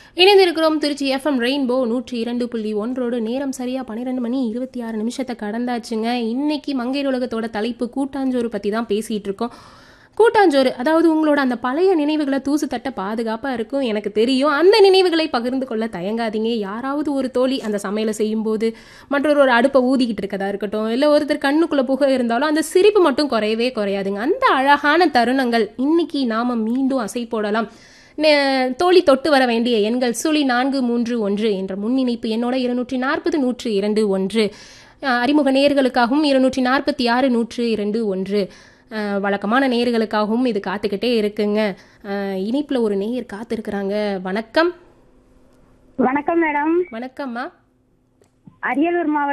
இணைந்திருக்கிறோம் Trichy FM rainbow நூற்றி இரண்டு புள்ளி ஒன்றோடு நேரம் சரியா பன்னிரெண்டு மணி இருபத்தி ஆறு நிமிஷத்தை கடந்தாச்சுங்க இன்னைக்கு மங்கையர் உலகத்தோட தலைப்பு கூட்டாஞ்சோறு பத்தி தான் பேசிட்டு இருக்கோம் கூட்டாஞ்சோறு அதாவது உங்களோட அந்த பழைய நினைவுகளை தூசு தட்ட பாதுகாப்பாக இருக்கும் எனக்கு தெரியும் அந்த நினைவுகளை பகிர்ந்து கொள்ள தயங்காதீங்க யாராவது ஒரு தோழி அந்த சமையலை செய்யும்போது மற்றொரு ஒரு அடுப்பை ஊதிக்கிட்டு இருக்கதா இருக்கட்டும் இல்லை ஒருத்தர் கண்ணுக்குள்ளே புகை இருந்தாலும் அந்த சிரிப்பு மட்டும் குறையவே குறையாதுங்க அந்த அழகான தருணங்கள் இன்னைக்கு நாம மீண்டும் அசை போடலாம் நே- தோழி தொட்டு வர வேண்டிய எண்கள் சுழி நான்கு மூன்று ஒன்று என்ற முன்னிணைப்பு என்னோட இருநூற்றி நாற்பது நூற்று இரண்டு ஒன்று அஹ் அறிமுக நேர்களுக்காகவும் இருநூற்றி நாற்பத்தி ஆறு நூற்று இரண்டு ஒன்று அஹ் வழக்கமான நேயர்களுக்காகவும் இது காத்துக்கிட்டே இருக்குங்க அஹ் இணைப்புல ஒரு நேயர் காத்திருக்கிறாங்க வணக்கம் வணக்கம் மேடம் வணக்கம்மா அரியலூர் மாவட்டம்